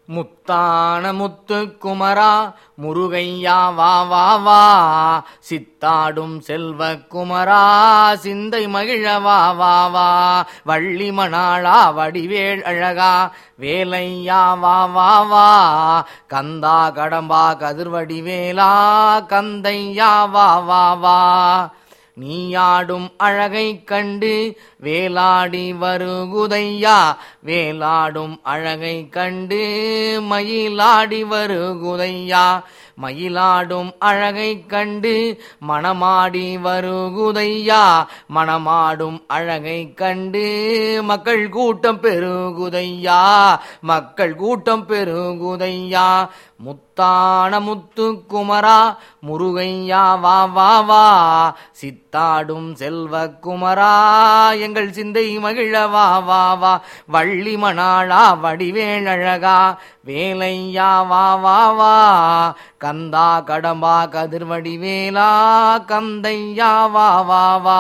முத்தான முத்து குமரா முருகையா வா வா வா சித்தாடும் செல்வ குமரா சிந்தை மகிழ வா வா வா வள்ளி மணாளா வடிவேள் அழகா வேலையா வா வா வா கந்தா கடம்பா கதிர்வடிவேலா கந்தையா வா வா வா நீயாடும் அழகைக் கண்டு வேலாடி வருகுதையா வேலாடும் அழகைக் கண்டு மயிலாடி வருகுதையா மயிலாடும் அழகைக் கண்டு மணமாடி வருகுதையா மணமாடும் அழகைக் கண்டு மக்கள் கூட்டம் பெருகுதையா மக்கள் கூட்டம் பெருகுதையா முத்தான முத்து குமரா முருகையா வா வா வா சித்தாடும் செல்வ குமரா எங்கள் சிந்தை மகிழ வா வா வா வள்ளி மணாளா வடிவேல் அழகா வேலையா வா வா வா கந்தா கடம்பா கதிர்வடிவேலா கந்தையா வா வா வா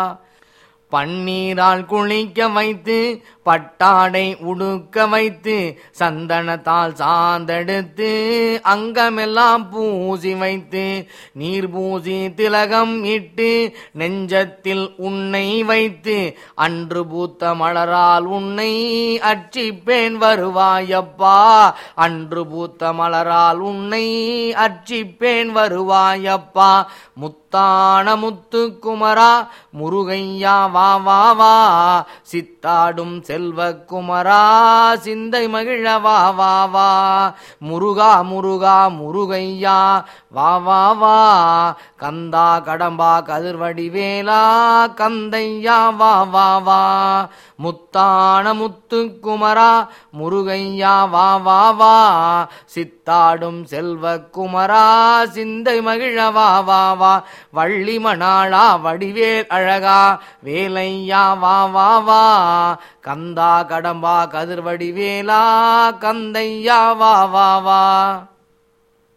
பன்னீரால் குளிக்க வைத்து பட்டாடை உடுக்க வைத்து சந்தனத்தால் சாந்தெடுத்து அங்கமெல்லாம் பூசி வைத்து நீர் பூசி திலகம் இட்டு நெஞ்சத்தில் உன்னை வைத்து அன்று பூத்த மலரால் உன்னை அர்ச்சிப்பேன் வருவாயப்பா அன்று பூத்த மலரால் உன்னை அர்ச்சிப்பேன் வருவாயப்பா முத்தான முத்து குமரா முருகையா வா வா வா சித்தாடும் செல்வ குமரா சிந்தை மகிழ வா வா வா முருகா முருகா முருகையா வா வா வா கந்தா கடம்பா கதிர்வடிவேலா கந்தையா வா வா வா முத்தான முத்து குமரா முருகையா வா வா வா சித்தாடும் செல்வ குமரா சிந்தை மகிழ வா வா வா வள்ளி மணாளா வடிவேல் அழகா வேலையா வா வா வா கந்தா கடம்பா கதிர்வடிவேலா கந்தையா வா வா வா